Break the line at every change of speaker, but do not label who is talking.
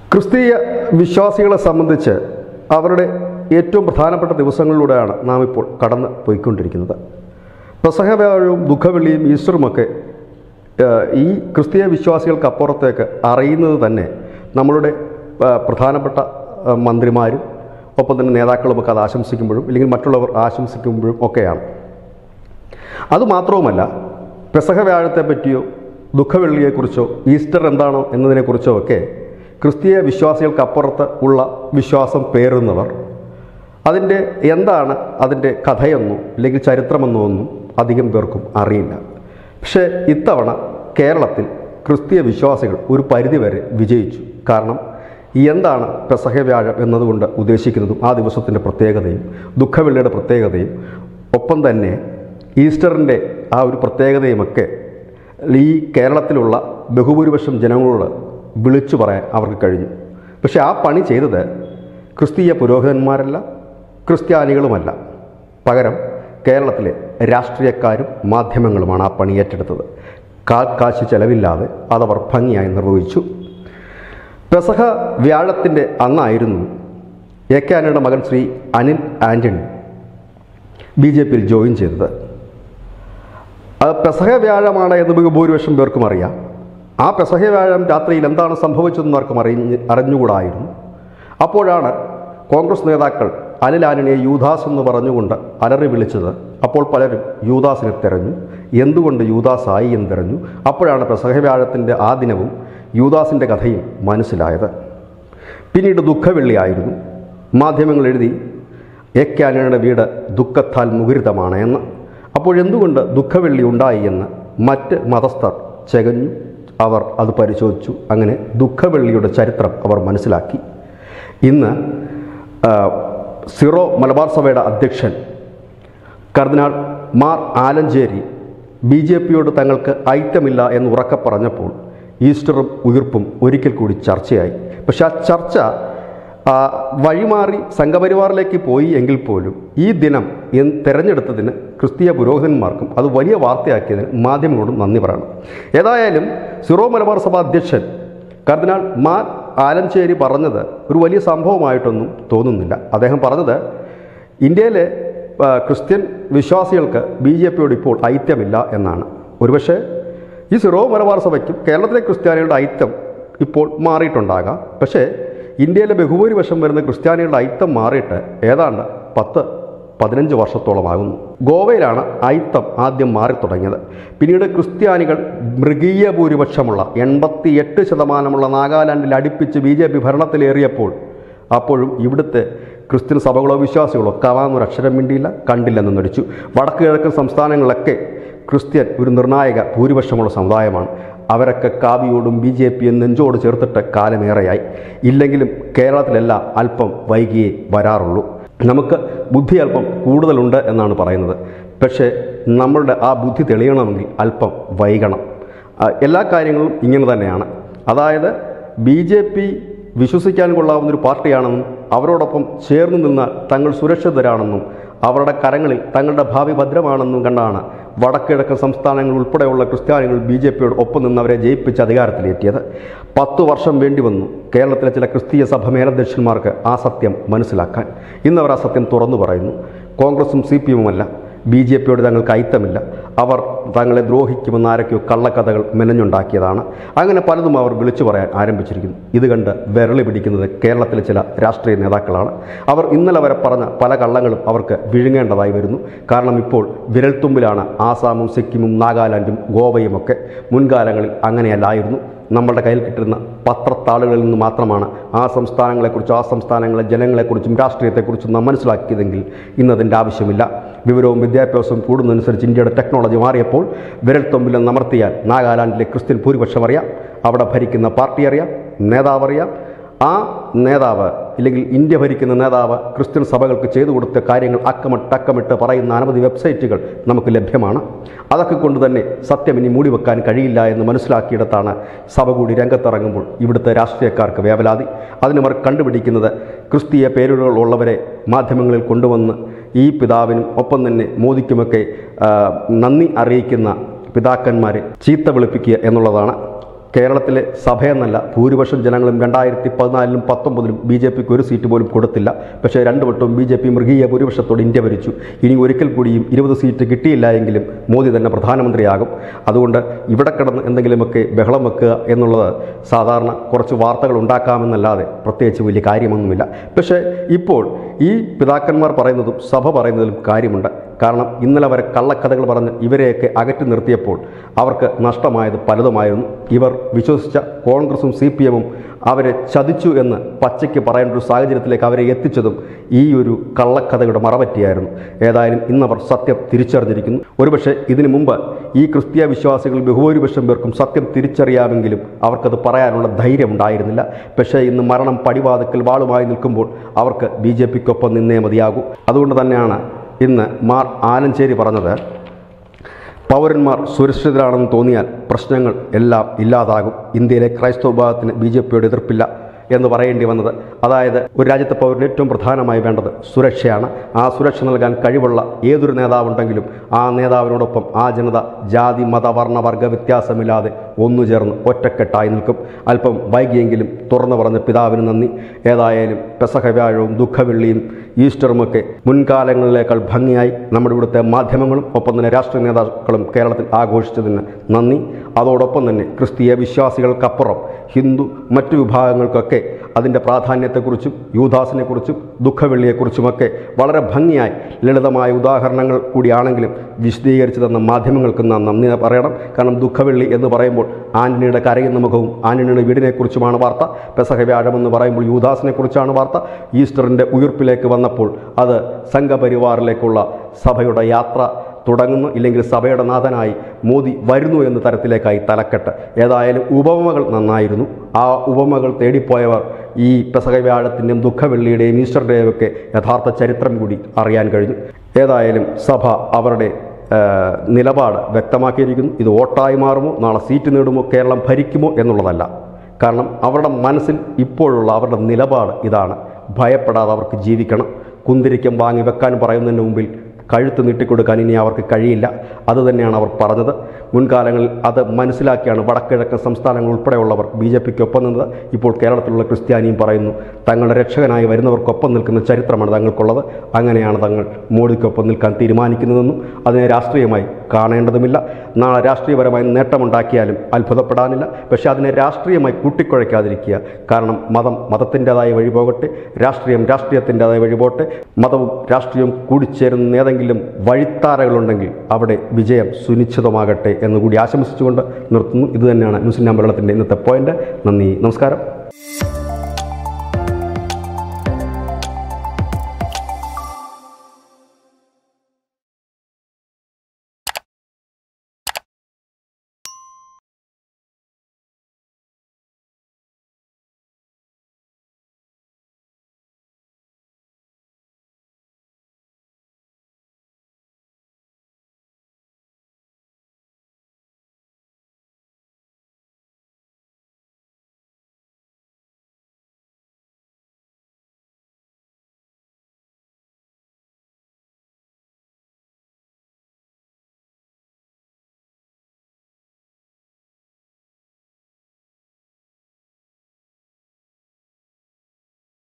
ക്രിസ്തീയ വിശ്വാസികളെ സംബന്ധിച്ച് അവരുടെ ഏറ്റവും പ്രധാനപ്പെട്ട ദിവസങ്ങളിലൂടെയാണ് നാം ഇപ്പോൾ കടന്ന് പോയിക്കൊണ്ടിരിക്കുന്നത് പെസഹ വ്യാഴവും ദുഃഖവെള്ളിയും ഈസ്റ്ററുമൊക്കെ ഏഹ്, ഈ ക്രിസ്തീയ വിശ്വാസികൾക്ക് അപ്പുറത്തേക്ക് അറിയുന്നത് തന്നെ നമ്മളുടെ ഏഹ്, പ്രധാനപ്പെട്ട ഏഹ്, മന്ത്രിമാരും ഒപ്പം തന്നെ നേതാക്കളുമൊക്കെ അത് ആശംസിക്കുമ്പോഴും അല്ലെങ്കിൽ മറ്റുള്ളവർ ആശംസിക്കുമ്പോഴും ഒക്കെയാണ് അതുമാത്രവുമല്ല പെസഹ വ്യാഴത്തെ പറ്റിയോ ദുഃഖവെള്ളിയെക്കുറിച്ചോ ഈസ്റ്റർ എന്താണോ എന്നതിനെക്കുറിച്ചോ ഒക്കെ ക്രിസ്തീയ വിശ്വാസികൾക്കപ്പുറത്ത് ഉള്ള വിശ്വാസം പേറുന്നവർ അതിൻ്റെ എന്താണ് അതിൻ്റെ കഥയെന്നോ അല്ലെങ്കിൽ ചരിത്രമെന്നോ ഒന്നും അധികം പേർക്കും അറിയില്ല പക്ഷേ ഇത്തവണ കേരളത്തിൽ ക്രിസ്തീയ വിശ്വാസികൾ ഒരു പരിധിവരെ വിജയിച്ചു കാരണം എന്താണ് പെസഹ വ്യാഴം എന്നതുകൊണ്ട് ഉദ്ദേശിക്കുന്നതും ആ ദിവസത്തിൻ്റെ പ്രത്യേകതയും ദുഃഖവെള്ളിയുടെ പ്രത്യേകതയും ഒപ്പം തന്നെ ഈസ്റ്ററിൻ്റെ ആ ഒരു പ്രത്യേകതയുമൊക്കെ ഈ കേരളത്തിലുള്ള ബഹുഭൂരിപക്ഷം ജനങ്ങളോട് വിളിച്ചു പറയാൻ അവർക്ക് കഴിഞ്ഞു പക്ഷേ ആ പണി ചെയ്തത് ക്രിസ്തീയ പുരോഹിതന്മാരല്ല ക്രിസ്ത്യാനികളുമല്ല പകരം കേരളത്തിലെ രാഷ്ട്രീയക്കാരും മാധ്യമങ്ങളുമാണ് ആ പണി ഏറ്റെടുത്തത് കാൽ കാശ് ചെലവില്ലാതെ അതവർ ഭംഗിയായി നിർവഹിച്ചു പെസഹ വ്യാഴത്തിൻ്റെ അന്നായിരുന്നു എ കെ ആന്റണിയുടെ മകൻ ശ്രീ അനിൽ ആന്റണി ബി ജെ പിയിൽ ജോയിൻ ചെയ്തത് അത് പെസഹ വ്യാഴമാണ് എന്ന് ബഹുഭൂരിപക്ഷം പേർക്കും അറിയാം ആ പെസഹ വ്യാഴം രാത്രിയിൽ എന്താണ് സംഭവിച്ചതെന്ന് ആർക്കും അറിഞ്ഞ് അറിഞ്ഞുകൂടായിരുന്നു അപ്പോഴാണ് കോൺഗ്രസ് നേതാക്കൾ അനിൽ ആന്റണിയെ യൂദാസ് എന്ന് പറഞ്ഞുകൊണ്ട് അലറി വിളിച്ചത് അപ്പോൾ പലരും യൂദാസിനെ തിരഞ്ഞു എന്തുകൊണ്ട് യൂദാസ് ആയി എന്ന് തിരഞ്ഞു അപ്പോഴാണ് പെസഹ വ്യാഴത്തിൻ്റെ ആ ദിനവും യൂദാസിൻ്റെ കഥയും മനസ്സിലായത് പിന്നീട് ദുഃഖവെള്ളിയായിരുന്നു മാധ്യമങ്ങൾ എഴുതി എ കെ ആന്റണിയുടെ വീട് ദുഃഖത്താൽ മുഖരിതമാണ് എന്ന് അപ്പോഴെന്തുകൊണ്ട് ദുഃഖവെള്ളി ഉണ്ടായി എന്ന് മറ്റ് മതസ്ഥർ ചെകഞ്ഞു അവർ അത് പരിശോധിച്ചു അങ്ങനെ ദുഃഖവെള്ളിയുടെ ചരിത്രം അവർ മനസ്സിലാക്കി ഇന്ന് ആ, സിറോ മലബാർ സഭയുടെ അധ്യക്ഷൻ കർദിനാൾ മാർ ആലഞ്ചേരി ബി ജെ പിയോട് തങ്ങൾക്ക് ഐക്യമില്ല എന്ന് ഉറക്കെ പറഞ്ഞപ്പോൾ ഈസ്റ്ററും ഉയിർപ്പും ഒരിക്കൽ കൂടി ചർച്ചയായി പക്ഷെ ആ ചർച്ച ആ, വഴിമാറി സംഘപരിവാറിലേക്ക് പോയി എങ്കിൽ പോലും ഈ ദിനം എന്ന് തിരഞ്ഞെടുത്തതിന് ക്രിസ്തീയ പുരോഹിതന്മാർക്കും അത് വലിയ വാർത്തയാക്കിയതിന് മാധ്യമങ്ങളോടും നന്ദി പറയണം ഏതായാലും സിറോ മലബാർ സഭ അധ്യക്ഷൻ കർദിനാൾ മാർ ആലഞ്ചേരി പറഞ്ഞത് ഒരു വലിയ സംഭവമായിട്ടൊന്നും തോന്നുന്നില്ല അദ്ദേഹം പറഞ്ഞത് ഇന്ത്യയിലെ ആ, ക്രിസ്ത്യൻ വിശ്വാസികൾക്ക് ബി ജെ പിയോട് ഇപ്പോൾ ഐക്യമില്ല എന്നാണ് ഒരുപക്ഷെ ഈ സിറോ മലബാർ സഭയ്ക്കും കേരളത്തിലെ ക്രിസ്ത്യാനികളുടെ ഐക്യം ഇപ്പോൾ മാറിയിട്ടുണ്ടാകാം പക്ഷേ ഇന്ത്യയിലെ ബഹുഭൂരിപക്ഷം വരുന്ന ക്രിസ്ത്യാനികളുടെ ഐക്യം മാറിയിട്ട് ഏതാണ്ട് പത്ത് പതിനഞ്ച് വർഷത്തോളമാകുന്നു ഗോവയിലാണ് ഐത്തം ആദ്യം മാറി തുടങ്ങിയത് പിന്നീട് ക്രിസ്ത്യാനികൾ മൃഗീയ ഭൂരിപക്ഷമുള്ള എൺപത്തിയെട്ട് ശതമാനമുള്ള നാഗാലാൻഡിൽ അടുപ്പിച്ച് ബി ജെ പി ഭരണത്തിലേറിയപ്പോൾ അപ്പോഴും ഇവിടുത്തെ ക്രിസ്ത്യൻ സഭകളോ വിശ്വാസികളോ കവാന്നൊരു അക്ഷരം മിണ്ടിയില്ല കണ്ടില്ലെന്ന് നടിച്ചു വടക്ക് കിഴക്കൻ സംസ്ഥാനങ്ങളിലൊക്കെ ക്രിസ്ത്യൻ ഒരു നിർണായക ഭൂരിപക്ഷമുള്ള സമുദായമാണ് അവരൊക്കെ കാവിയോടും ബി ജെ പിയും നെഞ്ചോട് ചേർത്തിട്ട് കാലമേറെയായി ഇല്ലെങ്കിലും കേരളത്തിലെല്ലാം അല്പം വൈകിയേ വരാറുള്ളൂ നമുക്ക് ബുദ്ധി അല്പം കൂടുതലുണ്ട് എന്നാണ് പറയുന്നത് പക്ഷേ നമ്മളുടെ ആ ബുദ്ധി തെളിയണമെങ്കിൽ അല്പം വൈകണം ആ, എല്ലാ കാര്യങ്ങളും ഇങ്ങനെ തന്നെയാണ് അതായത് ബി ജെ പി വിശ്വസിക്കാൻ കൊള്ളാവുന്ന ഒരു പാർട്ടിയാണെന്നും അവരോടൊപ്പം ചേർന്ന് നിന്നാൽ തങ്ങൾ സുരക്ഷിതരാണെന്നും അവരുടെ കരങ്ങളിൽ തങ്ങളുടെ ഭാവി ഭദ്രമാണെന്നും കണ്ടാണ് വടക്കിഴക്കൻ സംസ്ഥാനങ്ങൾ ഉൾപ്പെടെയുള്ള ക്രിസ്ത്യാനികൾ ബി ജെ പിയോട് ഒപ്പം നിന്നവരെ ജയിപ്പിച്ച് അധികാരത്തിലേറ്റിയത് പത്തു വർഷം വേണ്ടി വന്നു കേരളത്തിലെ ചില ക്രിസ്തീയ സഭ മേലധ്യക്ഷന്മാർക്ക് ആ സത്യം മനസ്സിലാക്കാൻ ഇന്നവർ ആ സത്യം തുറന്നു പറയുന്നു കോൺഗ്രസും സി പി എമ്മുമല്ല ബി ജെ പിയോട് തങ്ങൾക്ക് ഐത്തമില്ല അവർ തങ്ങളെ ദ്രോഹിക്കുമെന്ന് ആരൊക്കെയോ കള്ളക്കഥകൾ മെനഞ്ഞുണ്ടാക്കിയതാണ് അങ്ങനെ പലതും അവർ വിളിച്ചു പറയാൻ ആരംഭിച്ചിരിക്കുന്നു ഇത് കണ്ട് വിരളി പിടിക്കുന്നത് കേരളത്തിലെ ചില രാഷ്ട്രീയ നേതാക്കളാണ് അവർ ഇന്നലെ വരെ പറഞ്ഞ പല കള്ളങ്ങളും അവർക്ക് വിഴുങ്ങേണ്ടതായി വരുന്നു കാരണം ഇപ്പോൾ വിരൽത്തുമ്പിലാണ് ആസാമും സിക്കിമും നാഗാലാൻഡും ഗോവയുമൊക്കെ മുൻകാലങ്ങളിൽ അങ്ങനെയല്ലായിരുന്നു നമ്മളുടെ കയ്യിൽ കിട്ടുന്ന പത്രത്താളുകളിൽ നിന്ന് മാത്രമാണ് ആ സംസ്ഥാനങ്ങളെക്കുറിച്ചും ആ സംസ്ഥാനങ്ങളിലെ ജനങ്ങളെക്കുറിച്ചും രാഷ്ട്രീയത്തെക്കുറിച്ചും നാം മനസ്സിലാക്കിയതെങ്കിൽ ഇന്നതിൻ്റെ ആവശ്യമില്ല വിവരവും വിദ്യാഭ്യാസവും കൂടുന്നതനുസരിച്ച് ഇന്ത്യയുടെ ടെക്നോളജി മാറിയപ്പോൾ വിരൽത്തൊമ്പിൽ നമർത്തിയാൽ നാഗാലാൻഡിലെ ക്രിസ്ത്യൻ ഭൂരിപക്ഷം അറിയാം അവിടെ ഭരിക്കുന്ന പാർട്ടി അറിയാം നേതാവ് അറിയാം ആ നേതാവ് ഇല്ലെങ്കിൽ ഇന്ത്യ ഭരിക്കുന്ന നേതാവ് ക്രിസ്ത്യൻ സഭകൾക്ക് ചെയ്തു കൊടുത്ത കാര്യങ്ങൾ അക്കമിട്ട് അക്കമിട്ട് പറയുന്ന അനവധി വെബ്സൈറ്റുകൾ നമുക്ക് ലഭ്യമാണ് അതൊക്കെ കൊണ്ട് തന്നെ സത്യം ഇനി മൂടിവെക്കാൻ കഴിയില്ല എന്ന് മനസ്സിലാക്കിയിടത്താണ് സഭ കൂടി രംഗത്തിറങ്ങുമ്പോൾ ഇവിടുത്തെ രാഷ്ട്രീയക്കാർക്ക് വേവലാതി അതിനവർ കണ്ടുപിടിക്കുന്നത് ക്രിസ്തീയ പേരുകളുള്ളവരെ മാധ്യമങ്ങളിൽ കൊണ്ടുവന്ന് ഈ പിതാവിനും ഒപ്പം തന്നെ മോദിക്കുമൊക്കെ ആ, നന്ദി അറിയിക്കുന്ന പിതാക്കന്മാരെ ചീത്ത വിളിപ്പിക്കുക എന്നുള്ളതാണ് കേരളത്തിലെ സഭയെന്നല്ല ഭൂരിപക്ഷം ജനങ്ങളും രണ്ടായിരത്തി പതിനാലിലും പത്തൊമ്പതിലും ബി ജെ പിക്ക് ഒരു സീറ്റ് പോലും കൊടുത്തില്ല പക്ഷേ രണ്ടു വട്ടവും ബി ജെ പി മൃഗീയ ഭൂരിപക്ഷത്തോട് ഇന്ത്യ ഭരിച്ചു ഇനി ഒരിക്കൽ കൂടിയും ഇരുപത് സീറ്റ് കിട്ടിയില്ല എങ്കിലും മോദി തന്നെ പ്രധാനമന്ത്രിയാകും അതുകൊണ്ട് ഇവിടെ കിടന്ന് എന്തെങ്കിലുമൊക്കെ ബഹളം വെക്കുക എന്നുള്ളത് സാധാരണ കുറച്ച് വാർത്തകൾ ഉണ്ടാക്കാമെന്നല്ലാതെ പ്രത്യേകിച്ച് വലിയ കാര്യമൊന്നുമില്ല പക്ഷേ ഇപ്പോൾ ഈ പിതാക്കന്മാർ പറയുന്നതും സഭ പറയുന്നതിലും കാര്യമുണ്ട് കാരണം ഇന്നലെ വരെ കള്ളക്കഥകൾ പറഞ്ഞ് ഇവരെയൊക്കെ അകറ്റി നിർത്തിയപ്പോൾ അവർക്ക് നഷ്ടമായത് പലതുമായിരുന്നു ഇവർ വിശ്വസിച്ച കോൺഗ്രസും സി പി എമ്മും അവരെ ചതിച്ചു എന്ന് പച്ചയ്ക്ക് പറയേണ്ട ഒരു സാഹചര്യത്തിലേക്ക് അവരെ എത്തിച്ചതും ഈ ഒരു കള്ളക്കഥയുടെ മറപറ്റിയായിരുന്നു ഏതായാലും ഇന്നവർ സത്യം തിരിച്ചറിഞ്ഞിരിക്കുന്നു ഒരുപക്ഷെ ഇതിനു മുമ്പ് ഈ ക്രിസ്തീയ വിശ്വാസികൾ ബഹുഭൂരിപക്ഷം പേർക്കും സത്യം തിരിച്ചറിയാമെങ്കിലും അവർക്കത് പറയാനുള്ള ധൈര്യം ഉണ്ടായിരുന്നില്ല പക്ഷേ ഇന്ന് മരണം പടിവാതിക്കൽ വാളുമായി നിൽക്കുമ്പോൾ അവർക്ക് ബി ജെ പിക്കൊപ്പം നിന്നേ മതിയാകൂ അതുകൊണ്ട് തന്നെയാണ് ഇന്ന് മാർ ആലഞ്ചേരി പറഞ്ഞത് പൗരന്മാർ സുരക്ഷിതരാണെന്ന് തോന്നിയാൽ പ്രശ്നങ്ങൾ എല്ലാം ഇല്ലാതാകും ഇന്ത്യയിലെ ക്രൈസ്തവ വിഭാഗത്തിന് ബി ജെ പിയോട് എതിർപ്പില്ല എന്ന് പറയേണ്ടി വന്നത് അതായത് ഒരു രാജ്യത്തെ പൗരന് ഏറ്റവും പ്രധാനമായി വേണ്ടത് സുരക്ഷയാണ് ആ സുരക്ഷ നൽകാൻ കഴിവുള്ള ഏതൊരു നേതാവുണ്ടെങ്കിലും ആ നേതാവിനോടൊപ്പം ആ ജനത ജാതി മത വർണ്ണ വർഗ വ്യത്യാസമില്ലാതെ ഒന്നു ചേർന്ന് ഒറ്റക്കെട്ടായി നിൽക്കും അല്പം വൈകിയെങ്കിലും തുറന്നു പറഞ്ഞ പിതാവിന് നന്ദി ഏതായാലും പെസഹ വ്യാഴവും ദുഃഖവെള്ളിയും ഈസ്റ്ററുമൊക്കെ മുൻകാലങ്ങളിലേക്കാൾ ഭംഗിയായി നമ്മുടെ ഇവിടുത്തെ മാധ്യമങ്ങളും ഒപ്പം തന്നെ രാഷ്ട്രീയ നേതാക്കളും കേരളത്തിൽ ആഘോഷിച്ചതിന് നന്ദി അതോടൊപ്പം തന്നെ ക്രിസ്തീയ വിശ്വാസികൾക്കപ്പുറം ഹിന്ദു മറ്റു വിഭാഗങ്ങൾക്കൊക്കെ അതിൻ്റെ പ്രാധാന്യത്തെക്കുറിച്ചും യൂദാസിനെക്കുറിച്ചും ദുഃഖവെള്ളിയെക്കുറിച്ചുമൊക്കെ വളരെ ഭംഗിയായി ലളിതമായ ഉദാഹരണങ്ങൾ കൂടിയാണെങ്കിലും വിശദീകരിച്ചു തന്ന മാധ്യമങ്ങൾക്ക് നാം നന്ദി പറയണം കാരണം ദുഃഖവെള്ളി എന്ന് പറയുമ്പോൾ ആൻ്റണിയുടെ കരയുന്ന മുഖവും ആൻ്റണിയുടെ വീടിനെക്കുറിച്ചുമാണ് വാർത്ത പെസഹ വ്യാഴം എന്ന് പറയുമ്പോൾ യൂദാസിനെക്കുറിച്ചാണ് വാർത്ത ഈസ്റ്ററിൻ്റെ ഉയിർപ്പിലേക്ക് വന്നപ്പോൾ അത് സംഘപരിവാറിലേക്കുള്ള സഭയുടെ യാത്ര തുടങ്ങുന്നു ഇല്ലെങ്കിൽ സഭയുടെ നാഥനായി മോദി വരുന്നു എന്ന തരത്തിലേക്കായി തലക്കെട്ട് ഏതായാലും ഉപമകൾ നന്നായിരുന്നു ആ ഉപമകൾ തേടിപ്പോയവർ ഈ പെസക വ്യാഴത്തിൻ്റെയും ദുഃഖവെള്ളിയുടെയും ഈസ്റ്ററുടെയും ഒക്കെ യഥാർത്ഥ ചരിത്രം കൂടി അറിയാൻ കഴിഞ്ഞു ഏതായാലും സഭ അവരുടെ ആ, നിലപാട് വ്യക്തമാക്കിയിരിക്കുന്നു ഇത് വോട്ടായി മാറുമോ നാളെ സീറ്റ് നേടുമോ കേരളം ഭരിക്കുമോ എന്നുള്ളതല്ല കാരണം അവരുടെ മനസ്സിൽ ഇപ്പോഴുള്ള അവരുടെ നിലപാട് ഇതാണ് ഭയപ്പെടാതെ അവർക്ക് ജീവിക്കണം കുന്തിരിക്കം വാങ്ങി വെക്കാൻ പറയുന്നതിന് മുമ്പിൽ കഴുത്ത് നീട്ടിക്കൊടുക്കാൻ ഇനി അവർക്ക് കഴിയില്ല അതുതന്നെയാണ് അവർ പറഞ്ഞത് മുൻകാലങ്ങളിൽ അത് മനസ്സിലാക്കിയാണ് വടക്കിഴക്കൻ സംസ്ഥാനങ്ങൾ ഉൾപ്പെടെയുള്ളവർ ബി ജെ പിക്കൊപ്പം നിന്നത് ഇപ്പോൾ കേരളത്തിലുള്ള ക്രിസ്ത്യാനിയും പറയുന്നു തങ്ങളുടെ രക്ഷകനായി വരുന്നവർക്കൊപ്പം നിൽക്കുന്ന ചരിത്രമാണ് തങ്ങൾക്കുള്ളത് അങ്ങനെയാണ് തങ്ങൾ മോഡിക്കൊപ്പം നിൽക്കാൻ തീരുമാനിക്കുന്നതെന്നും അതിനെ രാഷ്ട്രീയമായി കാണേണ്ടതുമില്ല നാളെ രാഷ്ട്രീയപരമായി നേട്ടമുണ്ടാക്കിയാലും അത്ഭുതപ്പെടാനില്ല പക്ഷേ അതിനെ രാഷ്ട്രീയമായി കൂട്ടിക്കുഴയ്ക്കാതിരിക്കുക കാരണം മതം മതത്തിൻ്റെതായ വഴി പോകട്ടെ രാഷ്ട്രീയം രാഷ്ട്രീയത്തിൻ്റെതായ വഴി പോകട്ടെ മതവും രാഷ്ട്രീയവും കൂടിച്ചേരുന്ന ഏതെങ്കിലും വഴിത്താരകളുണ്ടെങ്കിൽ അവിടെ വിജയം സുനിശ്ചിതമാകട്ടെ എന്നുകൂടി ആശംസിച്ചുകൊണ്ട് നിർത്തുന്നു ഇതുതന്നെയാണ് ന്യൂസ് ഇന്ത്യ മലയാളത്തിൻ്റെ ഇന്നത്തെ പോയിന്റ് നന്ദി നമസ്കാരം